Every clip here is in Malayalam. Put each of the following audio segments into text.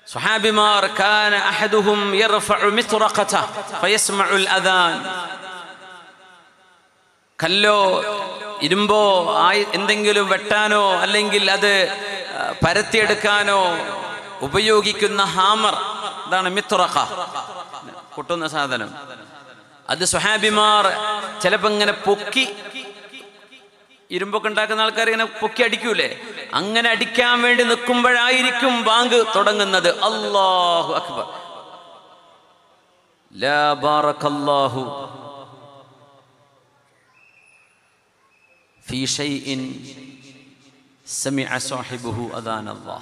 സ്വഹാബിമാർ കാന അഹദുഹും യർഫഉ മിത്റഖത ഫയസ്മഉൽ അദാൻ കല്ലോ ഇരുമ്പോ ആയി എന്തെങ്കിലും വെട്ടാനോ അല്ലെങ്കിൽ അത് ആ, പരത്തിയെടുക്കാനോ ഉപയോഗിക്കുന്ന ഹാമർ ഇതാണ് മിത്തുറഖ പൊട്ടുന്ന സാധനം അത് സ്വഹാബിമാർ ചിലപ്പോ ഇങ്ങനെ പൊക്കി ഇരുമ്പൊക്കെ ഉണ്ടാക്കുന്ന ആൾക്കാർ ഇങ്ങനെ പൊക്കി അടിക്കൂലേ അങ്ങനെ അടിക്കാൻ വേണ്ടി നിൽക്കുമ്പോഴായിരിക്കും ബാങ്ക് തുടങ്ങുന്നത് അല്ലാഹു അക്ബർ ലാ ബാറക്കല്ലാഹു في شيء سمع صاحبه أذان الله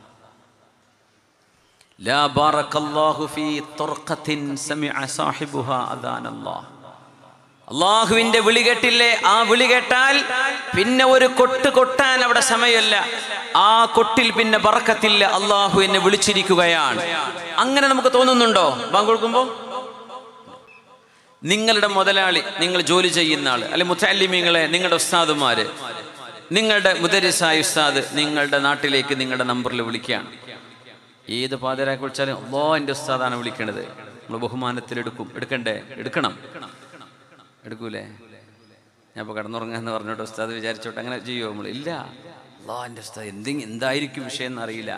لا بارك الله في طرقة سمع صاحبها أذان الله അള്ളാഹുവിന്റെ വിളി കേട്ടില്ലേ ആ വിളി കേട്ടാൽ പിന്നെ ഒരു കൊട്ട് കൊട്ടാൻ അവിടെ സമയമല്ല ആ കൊട്ടിൽ പിന്നെ ബറക്കത്തില്ല അള്ളാഹു എന്നെ വിളിച്ചിരിക്കുകയാണ് അങ്ങനെ നമുക്ക് തോന്നുന്നുണ്ടോ ബാങ്ക് കൊടുക്കുമ്പോ നിങ്ങളുടെ മുതലാളി നിങ്ങൾ ജോലി ചെയ്യുന്ന ആള് അല്ലെ മുത്തല്ലിമീങ്ങളെ നിങ്ങളുടെ ഉസ്താദുമാര് നിങ്ങളുടെ മുദരിസായ ഉസ്താദ് നിങ്ങളുടെ നാട്ടിലേക്ക് നിങ്ങളുടെ നമ്പറിൽ വിളിക്കുകയാണ് ഏത് പാതിരാക്ക് വിളിച്ചാലും അല്ലോ എൻ്റെ ഉസ്താദാണ് വിളിക്കണത് നമ്മൾ ബഹുമാനത്തിൽ എടുക്കും എടുക്കണ്ടേ എടുക്കണം എടുക്കൂലേ ഞാൻ ഇപ്പോൾ കടന്നുറങ്ങാന്ന് പറഞ്ഞോട്ടെ ഉസ്താദ് വിചാരിച്ചോട്ടെ അങ്ങനെ ചെയ്യുമോ നമ്മൾ ഇല്ല അല്ലോ എൻ്റെ ഉസ്താദ് എന്തെങ്കിലും എന്തായിരിക്കും വിഷയം എന്നറിയില്ല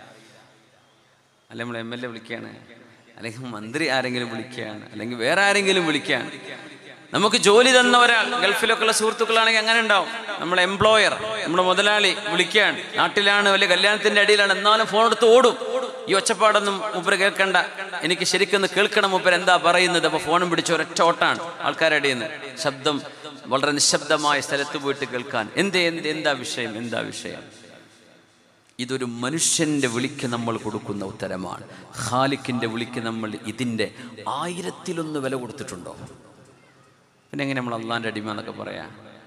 അല്ലെ നമ്മൾ എം എൽ എ വിളിക്കുകയാണ് അല്ലെങ്കിൽ മന്ത്രി ആരെങ്കിലും വിളിക്കുകയാണ് അല്ലെങ്കിൽ വേറെ ആരെങ്കിലും വിളിക്കുകയാണ് നമുക്ക് ജോലി തന്ന ഒരാൾ ഗൾഫിലൊക്കെ ഉള്ള സുഹൃത്തുക്കളാണെങ്കിൽ അങ്ങനെ ഉണ്ടാവും നമ്മുടെ എംപ്ലോയർ നമ്മുടെ മുതലാളി വിളിക്കുകയാണ് നാട്ടിലാണ് വലിയ കല്യാണത്തിന്റെ അടിയിലാണ് എന്നാലും ഫോൺ എടുത്ത് ഓടും ഈ ഒച്ചപ്പാടൊന്നും മൂപ്പര് കേൾക്കണ്ട എനിക്ക് ശരിക്കൊന്ന് കേൾക്കണം മൂപ്പര് എന്താ പറയുന്നത് അപ്പൊ ഫോണും പിടിച്ച് ഒരൊറ്റ ഓട്ടാണ് ആൾക്കാരുടെ ഇടയിൽ നിന്ന് ശബ്ദം വളരെ നിശബ്ദമായ സ്ഥലത്ത് പോയിട്ട് കേൾക്കാൻ എന്തേ എന്ത് എന്താ വിഷയം എന്താ വിഷയം ഇതൊരു മനുഷ്യന്റെ വിളിക്ക് നമ്മൾ കൊടുക്കുന്ന ഉത്തരമാണ് ഖാലിക്കിന്റെ വിളിക്ക് നമ്മൾ ഇതിൻ്റെ ആയിരത്തിലൊന്ന് വില കൊടുത്തിട്ടുണ്ടോ പിന്നെ എങ്ങനെ നമ്മൾ അള്ളാൻ്റെ അടിമ എന്നൊക്കെ പറയാ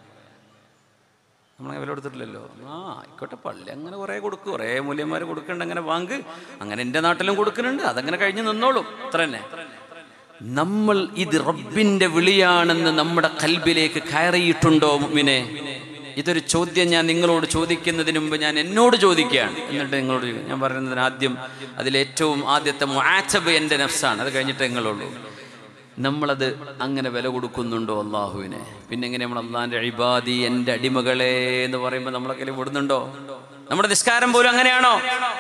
നമ്മളങ്ങനെ വില കൊടുത്തിട്ടില്ലല്ലോ ആ ആയിക്കോട്ടെ പള്ളി അങ്ങനെ കുറേ കൊടുക്കും കുറേ മൂല്യന്മാർ കൊടുക്കുന്നുണ്ട് അങ്ങനെ വാങ്ക് അങ്ങനെ എൻ്റെ നാട്ടിലും കൊടുക്കുന്നുണ്ട് അതങ്ങനെ കഴിഞ്ഞ് നിന്നോളും അത്ര തന്നെ നമ്മൾ ഇത് റബ്ബിന്റെ വിളിയാണെന്ന് നമ്മുടെ കൽബിലേക്ക് കയറിയിട്ടുണ്ടോ മുമ്പിനെ ഇതൊരു ചോദ്യം ഞാൻ നിങ്ങളോട് ചോദിക്കുന്നതിന് മുമ്പ് ഞാൻ എന്നോട് ചോദിക്കുകയാണ് എന്നിട്ട് നിങ്ങളോട് ചോദിക്കും. ഞാൻ പറയുന്നതിന് ആദ്യം അതിലേറ്റവും ആദ്യത്തെ മുആറ്റബ് എൻ്റെ നഫ്സാണ് അത് കഴിഞ്ഞിട്ട് നിങ്ങളുള്ളൂ നമ്മളത് അങ്ങനെ വില കൊടുക്കുന്നുണ്ടോ അള്ളാഹുവിനെ പിന്നെ എങ്ങനെ നമ്മൾ അള്ളാഹിൻ്റെ അഴിബാദി എൻ്റെ അടിമകളെ എന്ന് പറയുമ്പോൾ നമ്മളൊക്കെ വിടുന്നുണ്ടോ നമ്മുടെ നിസ്കാരം പോലും അങ്ങനെയാണോ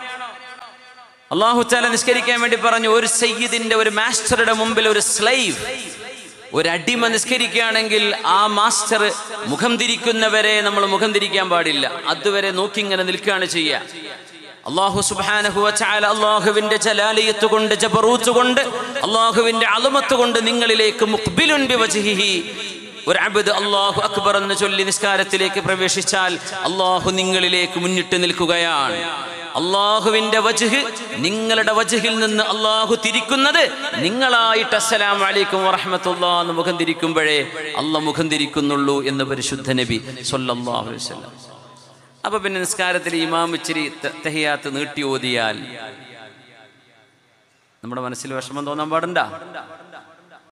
അള്ളാഹു താല നിസ്കരിക്കാൻ വേണ്ടി പറഞ്ഞു ഒരു സയ്യിദിന്റെ ഒരു മാസ്റ്ററുടെ മുമ്പിൽ ഒരു സ്ലൈവ് ഒരു അടിമ നിസ്കരിക്കുകയാണെങ്കിൽ ആ മാസ്റ്റർ മുഖം തിരിക്കുന്നവരെ നമ്മൾ മുഖം തിരിക്കാൻ പാടില്ല അതുവരെ നോക്കി ഇങ്ങനെ നിൽക്കുകയാണ് ചെയ്യുക അള്ളാഹു സുബാനഹു ചാല അള്ളാഹുവിന്റെ ജലാലിയത്ത് കൊണ്ട് ജബറൂത്ത് കൊണ്ട് അള്ളാഹുവിന്റെ അളുമത്ത് കൊണ്ട് നിങ്ങളിലേക്ക് മുഖ്ബിലുൻ ബിവജ്ഹിഹി ഒരു അബദ് അള്ളാഹു അക്ബർ എന്ന് ചൊല്ലി നിസ്കാരത്തിലേക്ക് പ്രവേശിച്ചാൽ അള്ളാഹു നിങ്ങളിലേക്ക് മുന്നിട്ട് നിൽക്കുകയാണ് അള്ളാഹുവിന്റെ വജുഹ് നിങ്ങളുടെ വജുഹിൽ നിന്ന് അള്ളാഹു തിരിക്കുന്നത് നിങ്ങളായിട്ട് അസ്സലാം വലൈക്കും വറഹമത്തുള്ള എന്ന് മുഖം തിരിക്കുമ്പോഴേ അല്ല മുഖം തിരിക്കുന്നുള്ളൂ എന്ന് പരിശുദ്ധ നബി സല്ലല്ലാഹു അലൈഹി വസല്ലം അപ്പൊ പിന്നെ നിസ്കാരത്തിൽ ഇമാം ഇച്ചിരി ത- തഹിയാത്ത് നീട്ടി ഓതിയാൽ നമ്മുടെ മനസ്സിൽ വിഷമം തോന്നാൻ പാടണ്ട